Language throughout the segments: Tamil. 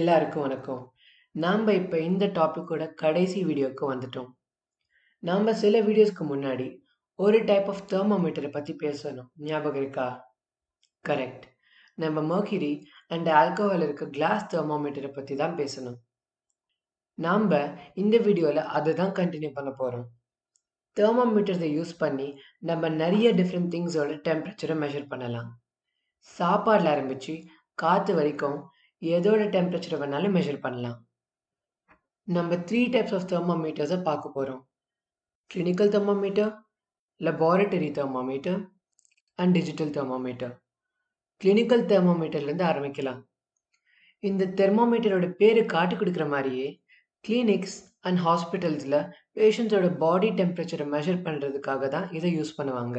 எல்லாருக்கும் வணக்கம். நாம இப்ப இந்த டாபிக்கோட கடைசி வீடியோக்கு வந்துட்டோம். நாம சில வீடியோஸ்க்கு முன்னாடி ஒரு டைப் ஆஃப் தெர்மோமீட்டர பத்தி பேசணும். ஞாபகம் இருக்கா? கரெக்ட். நம்ம மெர்க்குரி அண்ட் ஆல்கஹால் இருக்க கிளாஸ் தெர்மோமீட்டர பத்தி தான் பேசணும். நாம இந்த வீடியோல அததான் கன்டின்யூ பண்ண போறோம். தெர்மோமீட்டர்ஸ யூஸ் பண்ணி நம்ம நெறைய டிஃபரெண்ட் திங்ஸோட டெம்பரேச்சர மெஷர் பண்ணலாம். சாப்பாடுல ஆரம்பிச்சு காத்து வரைக்கும் எதோட டெம்பரேச்சர வேணாலும் மெஷர் பண்ணலாம். நம்ம 3 டைப்ஸ் ஆஃப் தெர்மோமீட்டர்ஸ பார்க்க போறோம். Clinical thermometer, laboratory thermometer and digital thermometer. Clinical தெர்மோமீட்டர்ல இருந்து ஆரம்பிக்கலாம். இந்த தெர்மோமீட்டரோட பேரு காட்டிக் குடுக்கிற மாரியே கிளினிக்ஸ் அண்ட் ஹாஸ்பிடல்ஸ்ல பேஷண்ட்ஸோட பாடி டெம்பரேச்சர மெஷர் பண்றதுக்காக தான் இத யூஸ் பண்ணுவாங்க.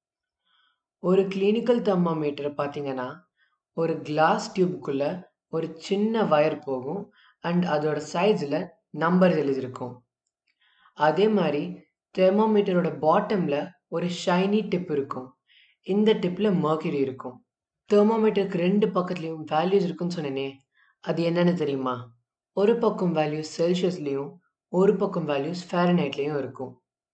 ஒரு கிளினிக்கல் தெர்மோமீட்டர பார்த்தீங்கன்னா, ஒரு கிளாஸ் டியூப்க்குள்ள ஒரு சின்ன வயர் போகும் அண்ட் அதோட சைட்ஸ்ல நம்பர் எழுதியிருக்கும். அதே மாரி தெர்மோமீட்டரோட பாட்டம்ல ஒரு ஷைனி டிப் இருக்கும். இந்த டிப்ல மெர்க்குரி இருக்கும். தெர்மோமீட்டருக்கு 2 பக்கத்துலயும் வேல்யூஸ் இருக்குன்னு சொன்னேனே, அது என்னன்னு தெரியுமா? ஒரு பக்கம் வேல்யூஸ் செல்சியஸ்லயும், ஒரு பக்கம் வேல்யூஸ் ஃபாரன்ஹைட்லயும் இருக்கும்.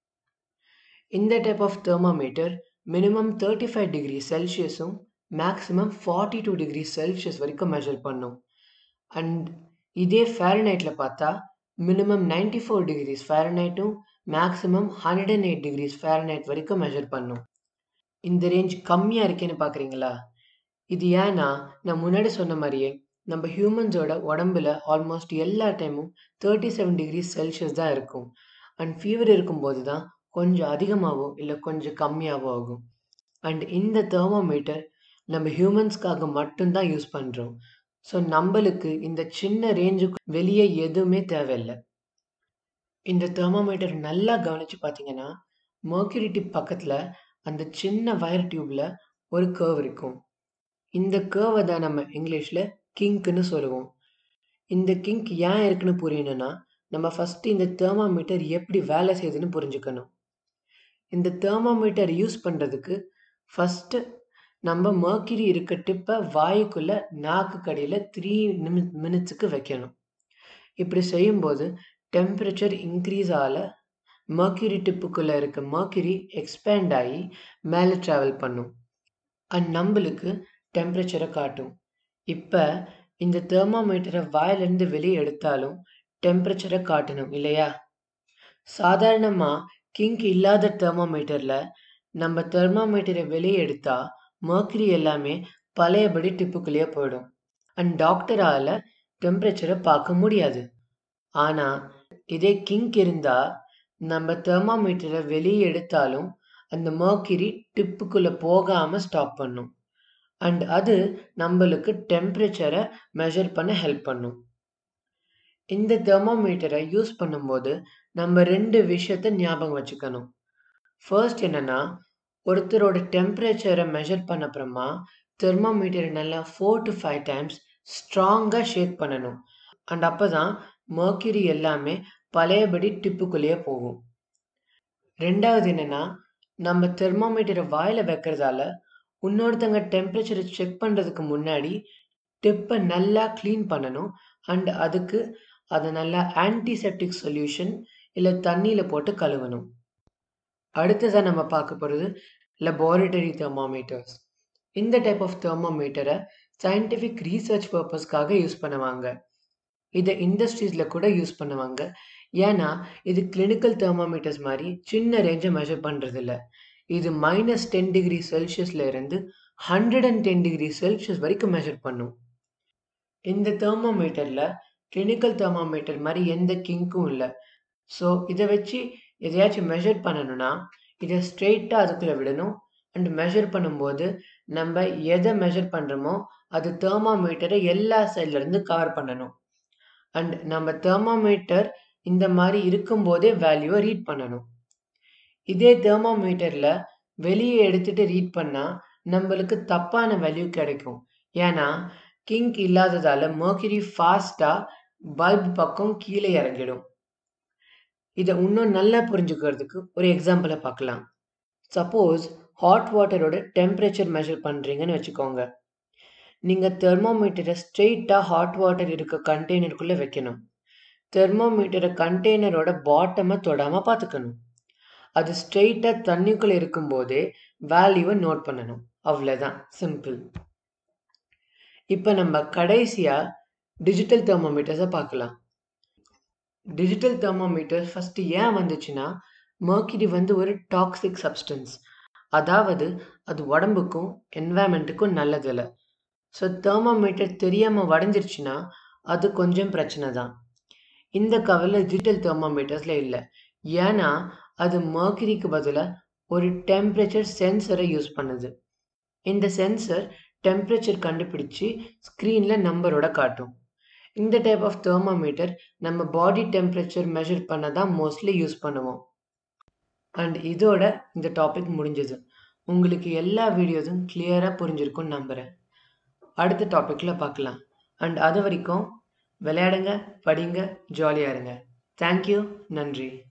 இந்த type of thermometer minimum 35 degree செல்சியஸும், மேக்ஸிமம் 42 டிகிரி செல்சியஸ் வரைக்கும் மெஷர் பண்ணும். அண்ட் இதே ஃபாரன்ஹைட்ல பார்த்தா மினிமம் 94 டிகிரீஸ் ஃபாரன்ஹைட்டும், மேக்ஸிமம் 108 டிகிரீஸ் ஃபாரன்ஹைட் வரைக்கும் மெஷர் பண்ணும். இந்த ரேஞ்ச் கம்மியா இருக்கேன்னு பார்க்குறீங்களா? இது ஏன்னா, நான் முன்னாடி சொன்ன மாரியே நம்ம ஹியூமன்ஸோட உடம்புல ஆல்மோஸ்ட் எல்லா டைமும் 37 டிகிரி செல்சியஸ் தான் இருக்கும். அண்ட் ஃபீவர் இருக்கும்போது தான் கொஞ்சம் அதிகமாவோ, இல்ல கொஞ்சம் கம்மியாவோ ஆகும். அண்ட் இந்த தெர்மோமீட்டர் நம்ம ஹியூமன்ஸ்க்காக மட்டும் தான் யூஸ் பண்றோம். ஸோ நம்பளுக்கு இந்த சின்ன ரேஞ்சுக்கு வெளிய எதுவுமே தேவையில்ல. இந்த தெர்மோமீட்டர் நல்லா கவனிச்சு பார்த்தீங்கன்னா, மெர்க்குரி டிப் பக்கத்துல அந்த சின்ன வயர் டியூப்ல ஒரு கர்வ் இருக்கும். இந்த கர்வ தான் நம்ம இங்கிலீஷ்ல கிங்க்ன்னு சொல்லுவோம். இந்த கிங்க் ஏன் இருக்குன்னு புரியணும்னா, நம்ம ஃபர்ஸ்ட் இந்த தெர்மோமீட்டர் எப்படி வேலை செய்யுதுன்னு புரிஞ்சுக்கணும். இந்த தெர்மோமீட்டர் யூஸ் பண்றதுக்கு ஃபர்ஸ்ட் நம்ம மெர்க்குரி இருக்க டிப்ப வாய்க்குள்ள நாக்குக்கு அடியில 3 நிமி மினிட்ஸ்க்கு வைக்கணும். இப்படி செய்யும்போது டெம்பரேச்சர் இன்கிரீஸ் ஆல மெர்க்குரி டிப்புக்குள்ள இருக்க மெர்க்குரி எக்ஸ்பேண்ட் ஆயி மேல டிராவல் பண்ணும். அண்ட் நம்பளுக்கு டெம்பரேச்சர காட்டும். இப்ப இந்த தெர்மோமீட்டர வாயில இருந்து வெளிய எடுத்தாலும் டெம்பரேச்சர காட்டணும் இல்லையா? சாதாரணமா கிங்க் இல்லாத தெர்மோமீட்டர்ல நம்ம தெர்மோமீட்டர வெளிய எடுத்தா மெர்க்குரி எல்லாமே பழையபடி டிப்புக்குள்ளேயே போயிடும். அண்ட் டாக்டரால டெம்பரேச்சர பார்க்க முடியாது. ஆனா இதே கிங்க் இருந்தா நம்ம தெர்மோமீட்டர வெளிய எடுத்தாலும் அந்த மெர்க்குரி டிப்புக்குள்ள போகாம ஸ்டாப் பண்ணும். அண்ட் அது நம்பளுக்கு டெம்பரேச்சர மெஷர் பண்ண ஹெல்ப் பண்ணும். இந்த தெர்மோமீட்டர யூஸ் பண்ணும்போது நம்ம 2 விஷயத்த ஞாபகம் வச்சுக்கணும். ஃபர்ஸ்ட் என்னன்னா, ஒருத்தரோட டெம்பரேச்சர மெஷர் பண்ண அப்புறமா தெர்மோமீட்டர நல்லா 4 டூ 5 டைம்ஸ் ஸ்ட்ராங்கா ஷேக் பண்ணணும். அண்ட் அப்பதான் மெர்க்குரி எல்லாமே பழையபடி டிப்புக்குள்ளேயே போகும். 2வது என்னன்னா, நம்ம தெர்மோமீட்டர வாயில வைக்கிறதால இன்னொருத்தங்க டெம்பரேச்சர செக் பண்றதுக்கு முன்னாடி டிப்ப நல்லா கிளீன் பண்ணணும். அண்ட் அதுக்கு அத நல்லா ஆன்டிசெப்டிக் சொல்யூஷன் இல்ல தண்ணீல போட்டு கழுவணும். அடுத்ததா நம்ம பார்க்க போறது லேபரேட்டரி தெர்மோமீட்டர்ஸ். இந்த டைப் ஆஃப் தெர்மோமீட்டர சயன்டிஃபிக் ரிசர்ச் பர்ப்பஸ்க்காக யூஸ் பண்ணுவாங்க. இத இண்டஸ்ட்ரீஸ்ல கூட யூஸ் பண்ணுவாங்க. ஏன்னா, இது கிளினிக்கல் தெர்மோமீட்டர்ஸ் மாரி சின்ன ரேஞ்ச மெஷர் பண்றதில்ல. இது -10 டிகிரி செல்சியஸ்ல இருந்து 110 டிகிரி செல்சியஸ் வரைக்கும் மெஷர் பண்ணும். இந்த தெர்மோமீட்டர்ல கிளினிக்கல் தெர்மோமீட்டர் மாரி எந்த கிங்க்கும் இல்ல. ஸோ இத வச்சு எதையாச்சும் மெஷர் பண்ணணும்னா, இத ஸ்ட்ரெய்ட்டா அதுக்குள்ள விடணும். அண்ட் மெஷர் பண்ணும்போது நம்ப எத மெஷர் பண்றோமோ அது தெர்மோமீட்டர எல்லா சைட்ல இருந்து கவர் பண்ணணும். அண்ட் நம்ம தெர்மோமீட்டர் இந்த மாரி இருக்கும்போதே வேல்யூவ ரீட் பண்ணணும். இதே தெர்மோமீட்டர்ல வெளிய எடுத்துட்டு ரீட் பண்ணா நம்பளுக்கு தப்பான வேல்யூ கிடைக்கும். ஏன்னா, கிங்க் இல்லாததால மெர்க்குரி ஃபாஸ்ட்டா பல்ப் பக்கம் கீழ இறங்கிடும். இத இன்னும் நல்லா புரிஞ்சுக்கிறதுக்கு ஒரு எக்ஸாம்பிள பார்க்கலாம். சப்போஸ் ஹாட் வாட்டரோட டெம்பரேச்சர் மெஷர் பண்றீங்கன்னு வச்சுக்கோங்க. நீங்கள் தெர்மோமீட்டரை ஸ்ட்ரெயிட்டாக ஹாட் வாட்டர் இருக்க கண்டெய்னருக்குள்ளே வைக்கணும் தெர்மோமீட்டரை கண்டெய்னரோட பாட்டமை தொடாமல் பார்த்துக்கணும் அது ஸ்ட்ரெயிட்டாக தண்ணிக்குள்ளே இருக்கும்போதே வேல்யூவை நோட் பண்ணணும் அவ்வளோதான் சிம்பிள் இப்போ நம்ம கடைசியாக டிஜிட்டல் தெர்மோமீட்டர்ஸை பார்க்கலாம் டிஜிட்டல் தெர்மோமீட்டர் ஃபஸ்ட்டு ஏன் வந்துச்சுன்னா மர்க்கிரி வந்து ஒரு டாக்ஸிக் சப்ஸ்டன்ஸ் அதாவது அது உடம்புக்கும் என்வாயன்மெண்ட்டுக்கும் நல்லதில்லை ஸோ தெர்மோமீட்டர் தெரியாமல் உடஞ்சிருச்சுன்னா அது கொஞ்சம் பிரச்சனை தான் இந்த கவலை டிஜிட்டல் தெர்மோமீட்டர்ஸில் இல்லை ஏன்னா அது மர்க்கிரிக்கு பதிலாக ஒரு டெம்பரேச்சர் சென்சரை யூஸ் பண்ணுது இந்த சென்சர் டெம்பரேச்சர் கண்டுபிடிச்சி ஸ்க்ரீனில் நம்பரோட காட்டும் இந்த டைப் ஆஃப் தெர்மோமீட்டர் நம்ம பாடி டெம்பரேச்சர் மெஷர் பண்ண தான் மோஸ்ட்லி யூஸ் பண்ணுவோம் அண்ட் இதோட இந்த டாபிக் முடிஞ்சது உங்களுக்கு எல்லா வீடியோஸும் கிளியராக புரிஞ்சிருக்கும்னு நம்புகிறேன் அடுத்த டாப்பிக்கில் பார்க்கலாம் அண்ட் அது வரைக்கும் விளையாடுங்க படிங்க ஜாலியாக இருங்க தேங்க்யூ நன்றி